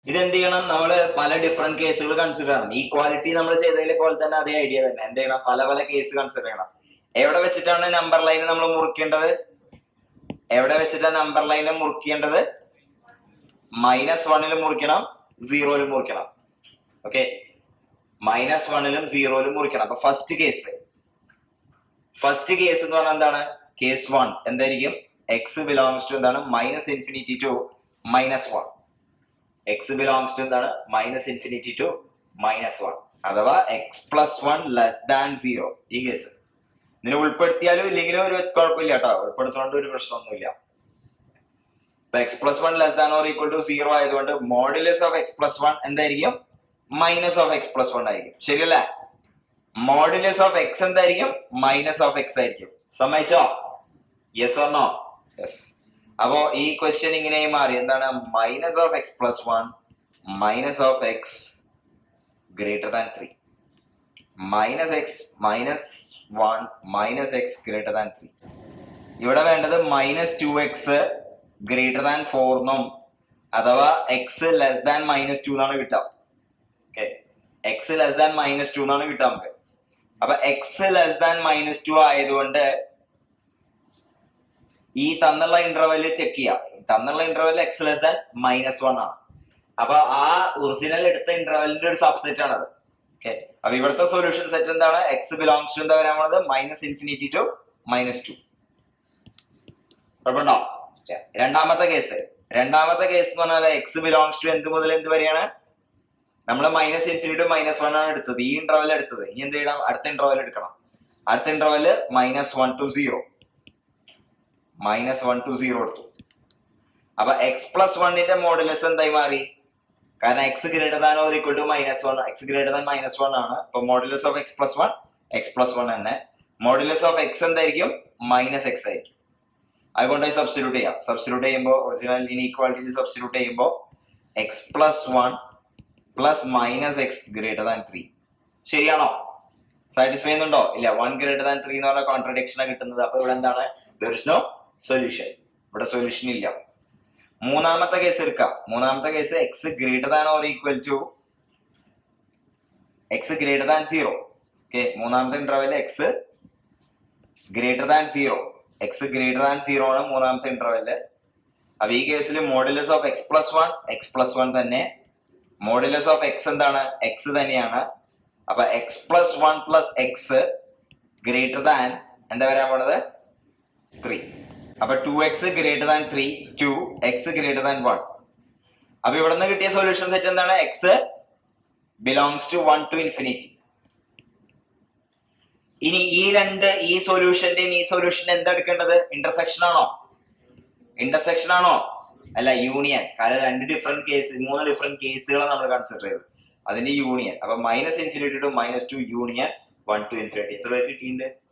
ഇത് എന്ത് ചെയ്യണം നമ്മൾ പല ഡിഫറെന്റ് കേസുകൾ കൺസിഡർ ചെയ്യണം ഈക്വാലിറ്റി നമ്മൾ ചെയ്തതിലെ പോലെ തന്നെ അതേ ഐഡിയ തന്നെ എന്ത് ചെയ്യണം പല പല കേസ് കൺസിഡർ ചെയ്യണം എവിടെ വെച്ചിട്ടാണ് നമ്പർ ലൈൻ നമ്മൾ മുറിക്കേണ്ടത് എവിടെ വെച്ചിട്ടാണ് നമ്പർ ലൈൻ മുറിക്കേണ്ടത് മൈനസ് വണ്ണിലും മുറിക്കണം സീറോയിലും മുറിക്കണം ഓക്കെ മൈനസ് വണ്ണിലും സീറോയിലും മുറിക്കണം അപ്പൊ ഫസ്റ്റ് കേസ് ഫസ്റ്റ് കേസ് എന്ന് പറഞ്ഞാൽ എന്താണ് കേസ് വൺ എന്തായിരിക്കും എക്സ് ബിലോങ്സ് ടു എന്താണ് minus infinity to minus one x belongs to എന്താണ് minus infinity to minus one അഥവാ x plus one less than zero ഈ കേസ് ഇതിനെ ഉൾപ്പെടുത്തിയാലും ഇല്ലെങ്കിലും ഒരു കുഴപ്പമില്ല കേട്ടോ ഉൾപ്പെടുത്തുകൊണ്ട് ഒരു പ്രശ്നമൊന്നുമില്ല ഇപ്പൊ x plus one less than or equal to zero ആയതുകൊണ്ട് modulus of x plus one എന്തായിരിക്കും minus of x plus one ആയിരിക്കും ശരിയല്ലേ മോഡുലസ് ഓഫ് എക്സ് എന്തായിരിക്കും മൈനസ് ഓഫ് എക്സ് ആയിരിക്കും സമ്മതിച്ചോ യെസ് ഓർ നോ യെസ് അപ്പോ ഈ ക്വസ്റ്റ്യൻ ഇങ്ങനെ മാറി എന്താണ് minus of x plus one minus of x greater than three minus x minus one minus x greater than three ഇവിടെ വേണ്ടത് minus to x greater than ഫോറിനും അഥവാ x less than minus two എന്നാണ് കിട്ടുക okay x less than minus two എന്നാണ് കിട്ടുക നമുക്ക് അപ്പൊ x less than minus two ആയതുകൊണ്ട് ഈ തന്നുള്ള ഇന്റർവെല് ചെക്ക് ചെയ്യാം തന്നുള്ള interval x less than minus one ആണ് അപ്പൊ ആ ഒറിജിനൽ എടുത്ത ഇന്റർവെലിന്റെ ഒരു സബ്സെറ്റ് ആണത് ഓക്കെ അപ്പൊ ഇവിടുത്തെ സൊല്യൂഷൻ സെറ്റ് എന്താണ് എക്സ് ബിലോങ്സ് ടു എന്താ വരാൻ പോണത് minus infinity to minus two കുഴപ്പമുണ്ടോ ശരി. രണ്ടാമത്തെ കേസ് രണ്ടാമത്തെ കേസ് എന്ന് പറഞ്ഞാൽ എക്സ് ബിലോങ്സ് ടു എന്ത് മുതൽ എന്ത് വരെയാണ് നമ്മൾ മൈനസ് ഇൻഫിനിറ്റി മൈനസ് വൺ ആണ് എടുത്തത് ഈ ഇന്റർവെൽ എടുത്തത് ഇനി എന്ത് ചെയ്യണം അടുത്ത ഇന്റർവെൽ എടുക്കണം അടുത്ത interval minus one to zero minus one to zero എടുത്തു അപ്പൊ എക്സ് പ്ലസ് വണ്ണിന്റെ മോഡുലസ് എന്തായി മാറി കാരണം x greater than or equal to minus one x greater than minus one ആണ് അപ്പൊ modulus of x plus one x plus one തന്നെ modulus of x എന്തായിരിക്കും മൈനസ് എക്സ് ആയിരിക്കും അതുകൊണ്ട് സബ്സ്റ്റിറ്റ്യൂട്ട് ചെയ്യാം സബ്സ്റ്റിറ്റ്യൂട്ട് ചെയ്യുമ്പോൾ ഒറിജിനൽ ഇൻഈക്വാലിറ്റി സബ്സ്റ്റിറ്റ്യൂട്ട് ചെയ്യുമ്പോൾ x plus one plus minus x greater than three ശരിയാണോ സാറ്റിസ്ഫൈ ചെയ്യുന്നുണ്ടോ ഇല്ല വൺ ഗ്രേറ്റർ ദാൻ ത്രീ എന്ന് പറഞ്ഞ കോൺട്രഡിക്ഷനാണ് കിട്ടുന്നത് അപ്പൊ ഇവിടെ എന്താണ് ദർ ഇസ് നോ സൊല്യൂഷൻ ഇവിടെ സൊല്യൂഷൻ ഇല്ല മൂന്നാമത്തെ കേസ് എടുക്കാം മൂന്നാമത്തെ case x greater than or equal to x greater than zero okay മൂന്നാമത്തെ interval x greater than zero x greater than zero ആണ് മൂന്നാമത്തെ ഇന്റർവെല് അപ്പൊ ഈ കേസിൽ modulus of x plus one x plus one തന്നെ modulus of x എന്താണ് x തന്നെയാണ് അപ്പൊ x plus one plus x greater than എന്താ വരാൻ പോണത് ത്രീ അപ്പൊ two x greater than three two x greater than one അപ്പൊ ഇവിടെ നിന്ന് കിട്ടിയ സൊല്യൂഷൻ സെറ്റ് എന്താണ് x belongs to one to infinity ഇനി ഈ രണ്ട് ഈ സൊല്യൂഷന്റെയും ഈ സൊല്യൂഷൻ എന്താ എടുക്കേണ്ടത് ഇന്റർസെക്ഷൻ ആണോ ഇന്റർസെക്ഷൻ ആണോ അല്ല യൂണിയൻ കാരണം രണ്ട് ഡിഫറെന്റ് കേസ് മൂന്ന് ഡിഫറെന്റ് കേസുകളാണ് നമ്മൾ കൺസിഡർ ചെയ്തത് അതിന്റെ യൂണിയൻ അപ്പൊ minus infinity to minus two union one to infinity എത്ര പേര് കിട്ടിയിട്ടുണ്ട്